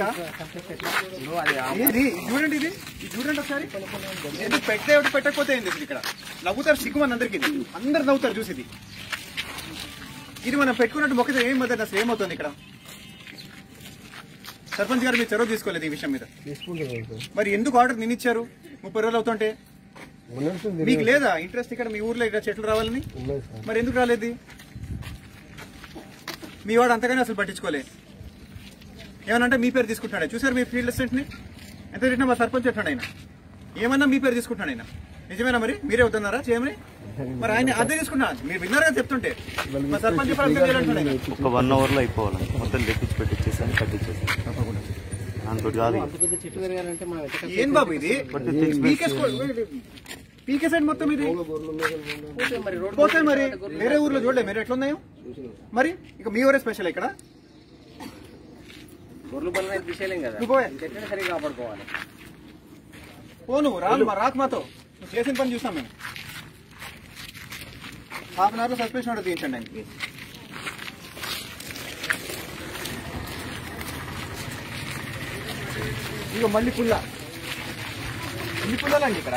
ఇది ఇది చూడండి ఇది ఇది చూడండి ఒకసారి ఎందుకు పెట్టే ఒకటి పెట్టకపోతే ఏంది ఇది ఇక్కడ నవ్వుతారు సిగ్గు మన అందరికి ఇది. అందరు నవ్వుతారు చూసి ఇది ఇది మనం పెట్టుకున్నట్టు మొక్కతే ఏం మద్దతు అసలు ఏమవుతుంది ఇక్కడ సర్పంచ్ గారు మీరు చొరవ తీసుకోలేదు ఈ విషయం మీద మరి ఎందుకు ఆర్డర్ నేను ఇచ్చారు ముప్పై రోజులు అవుతుంటే మీకు లేదా ఇంట్రెస్ట్ ఇక్కడ మీ ఊర్లో ఇక్కడ చెట్లు రావాలని మరి ఎందుకు రాలేదు మీ వాడు అంతగానే అసలు పట్టించుకోలే ఏమనంటే మీ పేరు తీసుకుంటున్నాడు చూసారు మీ ఫీల్డ్ అసిస్టెంట్ ని ఎంత తిట్టినా మా సర్పంచ్ చెప్తాడు ఆయన ఏమన్నా మీ పేరు తీసుకుంటున్నాడు ఆయన నిజమేనా మరి మీరే వద్దన్నారా చేయమని మరి ఆయన అదే తీసుకున్నాడు మీరు విన్నారా చెప్తుంటే మా సర్పంచ్ ఇప్పుడు అంతే చేయాలంటున్నాడు ఆయన. ఒక వన్ అవర్ లో అయిపోవాలి మొత్తం తెప్పించి పెట్టించేసాను కట్టించేసాను దాంతో కాదు ఇక. ఏం బాబు ఇది పీకేసుకో పీకేసైడ్ మొత్తం ఇది పోతే మరి వేరే ఊర్లో చూడలే మీరు ఎట్లున్నాయో మరి ఇక మీ ఊరే స్పెషల్ ఇక్కడ గొర్రెలు బలం అయితే తీసేయలేం కదా నువ్వు పోయే. చెట్లను సరిగా కాపాడుకోవాలి పో నువ్వు రాను మా రాకు మాతో నువ్వు చేసిన పని చూసాం మేము హాఫ్ అన్ అవర్ లో సస్పెన్షన్ ఆర్డర్ తీయించండి ఆయనకి ఇక మళ్ళీ పుల్ల ఎన్ని పుల్లలండి ఇక్కడ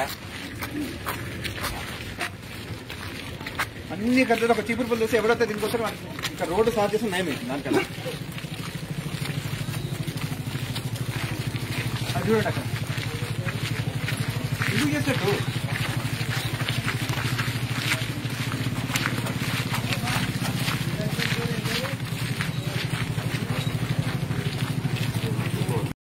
అన్ని కట్టలు ఒక చీపురు పుల్లు చూసి ఎవరైతే దీనికోసం ఇక్కడ రోడ్డు సాఫ్ చేసి నయం దానికన్నా అది చూడండి అక్కడ ఎందుకు చేసేట్టు